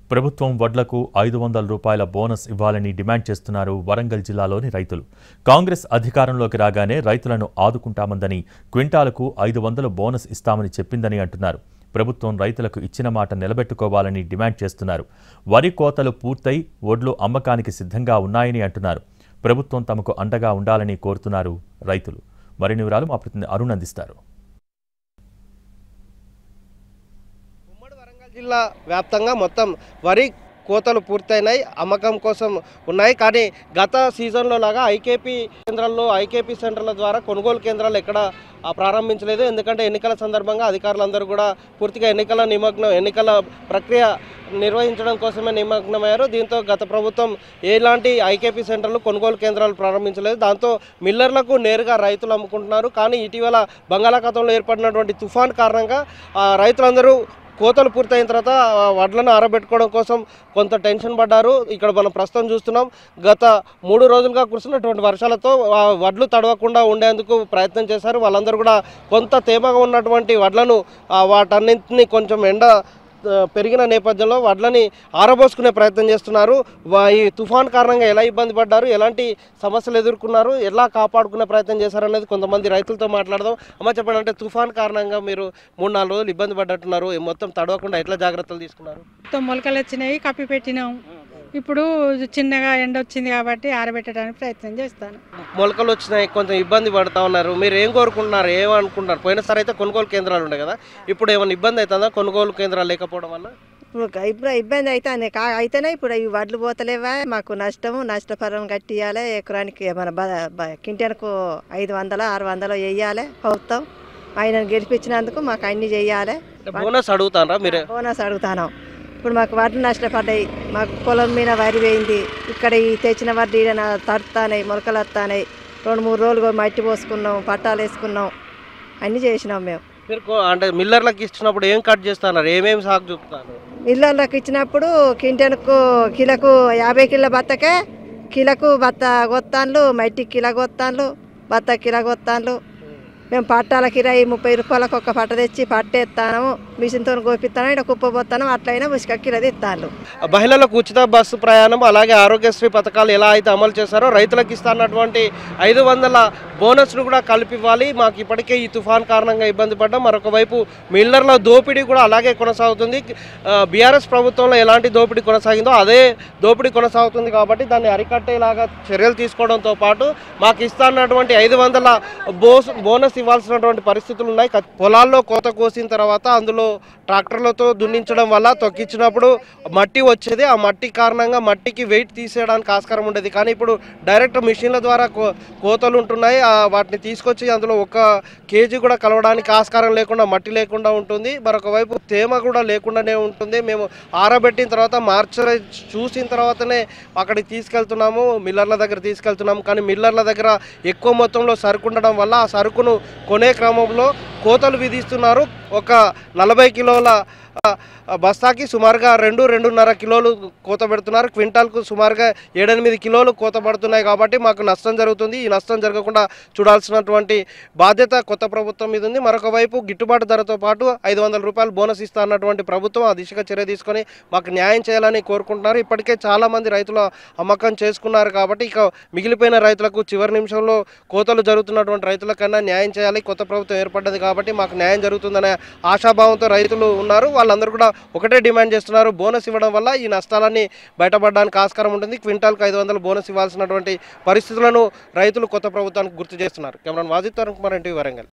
ప్రభుత్వం వడ్లకు ఐదు వందల రూపాయల బోనస్ ఇవ్వాలని డిమాండ్ చేస్తున్నారు వరంగల్ జిల్లాలోని రైతులు కాంగ్రెస్ అధికారంలోకి రాగానే రైతులను ఆదుకుంటామందని క్వింటాలకు ఐదు వందల బోనస్ ఇస్తామని చెప్పిందని అంటున్నారు ప్రభుత్వం రైతులకు ఇచ్చిన మాట నిలబెట్టుకోవాలని డిమాండ్ చేస్తున్నారు వరి కోతలు పూర్తయి వడ్లు అమ్మకానికి సిద్ధంగా ఉన్నాయని అంటున్నారు ప్రభుత్వం తమకు అండగా ఉండాలని కోరుతున్నారు రైతులు మరిన్ని వివరాలు మా ప్రతినిధి అరుణ్ అందిస్తారు ఉమ్మడి వరంగల్ జిల్లా వ్యాప్తంగా మొత్తం వరి కోతలు పూర్తయినాయి అమ్మకం కోసం ఉన్నాయి కానీ గత సీజన్లో లాగా ఐకేపీ కేంద్రాల్లో ఐకేపీ సెంటర్ల ద్వారా కొనుగోలు కేంద్రాలు ఎక్కడ ఆ, ప్రారంభించలేదు ఎందుకంటే ఎన్నికల సందర్భంగా అధికారులందరూ కూడా పూర్తిగా ఎన్నికల నిమగ్నం ఎన్నికల ప్రక్రియ నిర్వహించడం కోసమే నిమగ్నమయ్యారు దీంతో గత ప్రభుత్వం ఎలాంటి ఐకేపీ సెంటర్లు కొనుగోలు కేంద్రాలు ప్రారంభించలేదు దాంతో మిల్లర్లకు నేరుగా రైతులు అమ్ముకుంటున్నారు కానీ ఇటీవల బంగాళాఖాతంలో ఏర్పడినటువంటి తుఫాన్ కారణంగా ఆ, రైతులందరూ కోతలు పూర్తయిన తర్వాత ఆ వడ్లను ఆరబెట్టుకోవడం కోసం కొంత టెన్షన్ పడ్డారు ఇక్కడ మనం ప్రస్తుతం చూస్తున్నాం గత మూడు రోజులుగా కురిసినటువంటి వర్షాలతో ఆ వడ్లు తడవకుండా ఉండేందుకు ప్రయత్నం చేశారు వాళ్ళందరూ కూడా కొంత తేమగా ఉన్నటువంటి వడ్లను ఆ వాటన్నింటినీ కొంచెం ఎండ ఆ, పెరిగిన నేపథ్యంలో వడ్లని ఆరబోసుకునే ప్రయత్నం చేస్తున్నారు వా- ఈ తుఫాన్ కారణంగా ఎలా ఇబ్బంది పడ్డారు ఎలాంటి సమస్యలు ఎదుర్కొన్నారు ఎలా కాపాడుకునే ప్రయత్నం చేశారు అనేది కొంతమంది రైతులతో మాట్లాడదాం అమ్మ చెప్పండి అంటే తుఫాన్ కారణంగా మీరు మూడు నాలుగు రోజులు ఇబ్బంది పడ్డట్టున్నారు ఈ మొత్తం తడవకుండా ఎట్లా జాగ్రత్తలు తీసుకున్నారు మొత్తం మొలకలు వచ్చినాయి కప్పి పెట్టినాం ఇప్పుడు చిన్నగా ఎండ వచ్చింది కాబట్టి ఆరబెట్టడానికి ప్రయత్నం చేస్తాను మొలకలు వచ్చినాయి కొంచెం ఇబ్బంది పడతా ఉన్నారు మీరు ఏం కోరుకుంటున్నారు ఏమనుకుంటున్నారు పోయినసారి అయితే కొనుగోలు కేంద్రాలు ఉండే కదా ఇప్పుడు ఏమైనా ఇబ్బంది అవుతుందా కొనుగోలు కేంద్రాలు లేకపోవడం వల్ల ఇప్పుడు ఒక- ఇప్పుడు ఇబ్బంది అవుతుంది కా అయితేనే ఇప్పుడు ఈ వడ్లు పోతలేవా మాకు నష్టము నష్టపరం కట్టియాలి ఎకరానికి మన బ- బ- కింటెనకు ఐదు వందలు ఆరు వందలు వేయాలి ప్రభుత్వం ఆయనను గెలిపించినందుకు మాకు అన్ని చెయ్యాలి అంటే బోనస్ అడుగుతారా మీరే బోనస్ అడుగుతాను ఇప్పుడు మాకు వడ్లు నష్టపడ్డాయి మాకు పొలం మీద వరి వేయింది ఇక్కడ ఈ తెచ్చిన వడ్లు ఈడ తడుతానాయి మొలకలు వస్తానాయి రెండు మూడు రోజులు మట్టి పోసుకున్నాం పట్టాలు వేసుకున్నాం అన్నీ చేసినాం మేము మీరు కో- అంటే మిల్లర్లకు ఇచ్చినప్పుడు ఏం కట్ చేస్తున్నారు ఏమేమి సాగు చూపుతారు ఇళ్ళకి ఇచ్చినప్పుడు కింటెనకు కిలకు యాభై కిలో బత్తకే కిలకు బత్త గొత్తాన్లు మట్టి కిల గొత్తాన్లు బత్త కిల గొత్తాన్లు మేము పట్టాల కిరాయి ముప్పై రూపాయలకు ఒక పట్ట తెచ్చి పట్టేస్తాను మిషన్తో గోపిస్తాను ఇక్కడ కుప్ప పోతాను అట్లయినా ఉసుక కిలో ఇస్తాను మహిళలకు ఉచిత బస్సు ప్రయాణం అలాగే ఆరోగ్యశ్రీ పథకాలు ఎలా అయితే అమలు చేశారో రైతులకు ఇస్తున్నటువంటి ఐదు వందల బోనస్ను కూడా కలిపివ్వాలి మాకు ఇప్పటికే ఈ తుఫాన్ కారణంగా ఇబ్బంది పడ్డాం మరొక వైపు మిల్లర్ల దోపిడీ కూడా అలాగే కొనసాగుతుంది బీఆర్ఎస్ ప్రభుత్వంలో ఎలాంటి దోపిడీ కొనసాగిందో అదే దోపిడీ కొనసాగుతుంది కాబట్టి దాన్ని అరికట్టేలాగా చర్యలు తీసుకోవడంతో పాటు మాకు ఇస్తున్నటువంటి ఐదు వందల బోస్ బోనస్ ఇవ్వాల్సినటువంటి పరిస్థితులు ఉన్నాయి క- పొలాల్లో కోత కోసిన తర్వాత అందులో ట్రాక్టర్లతో దున్నించడం వల్ల తొక్కించినప్పుడు మట్టి వచ్చేది ఆ మట్టి కారణంగా మట్టికి వెయిట్ తీసేయడానికి ఆస్కారం ఉండేది కానీ ఇప్పుడు డైరెక్ట్ మిషన్ల ద్వారా కో కోతలు ఉంటున్నాయి ఆ వాటిని తీసుకొచ్చి అందులో ఒక కేజీ కూడా కలవడానికి ఆస్కారం లేకుండా మట్టి లేకుండా ఉంటుంది మరొక వైపు తేమ కూడా లేకుండానే ఉంటుంది మేము ఆరబెట్టిన తర్వాత మార్చరైజ్ చూసిన తర్వాతనే అక్కడికి తీసుకెళ్తున్నాము మిల్లర్ల దగ్గర తీసుకెళ్తున్నాము కానీ మిల్లర్ల దగ్గర ఎక్కువ మొత్తంలో సరుకు ఉండడం వల్ల ఆ సరుకును కొనే క్రమంలో కోతలు విధిస్తున్నారు ఒక నలభై కిలోల ఆ, ఆ, బస్తాకి సుమారుగా రెండు రెండున్నర కిలోలు కోత పెడుతున్నారు క్వింటాల్కు సుమారుగా ఏడెనిమిది కిలోలు కోత పడుతున్నాయి కాబట్టి మాకు నష్టం జరుగుతుంది ఈ నష్టం జరగకుండా చూడాల్సినటువంటి బాధ్యత కొత్త ప్రభుత్వం మీద ఉంది మరొక వైపు గిట్టుబాటు ధరతో పాటు ఐదు వందల రూపాయలు బోనస్ ఇస్తా అన్నటువంటి ప్రభుత్వం ఆ దిశగా చర్య తీసుకొని మాకు న్యాయం చేయాలని కోరుకుంటున్నారు ఇప్పటికే చాలా మంది రైతుల అమ్మకం చేసుకున్నారు కాబట్టి ఇక మిగిలిపోయిన రైతులకు చివరి నిమిషంలో కోతలు జరుగుతున్నటువంటి రైతులకన్నా న్యాయం చేయాలి కొత్త ప్రభుత్వం ఏర్పడ్డది కాబట్టి మాకు న్యాయం జరుగుతుందనే ఆశాభావంతో రైతులు ఉన్నారు వాళ్ళందరూ కూడా ఒకటే డిమాండ్ చేస్తున్నారు బోనస్ ఇవ్వడం వల్ల ఈ నష్టాలన్నీ బయటపడడానికి ఆస్కారం ఉంటుంది క్వింటాల్కు ఐదు వందలు బోనస్ ఇవ్వాల్సినటువంటి పరిస్థితులను రైతులు కొత్త ప్రభుత్వానికి గుర్తు చేస్తున్నారు కెమెరాన్ వాజిత్ తరుణ్ కుమార్ ఎన్టీ వరంగల్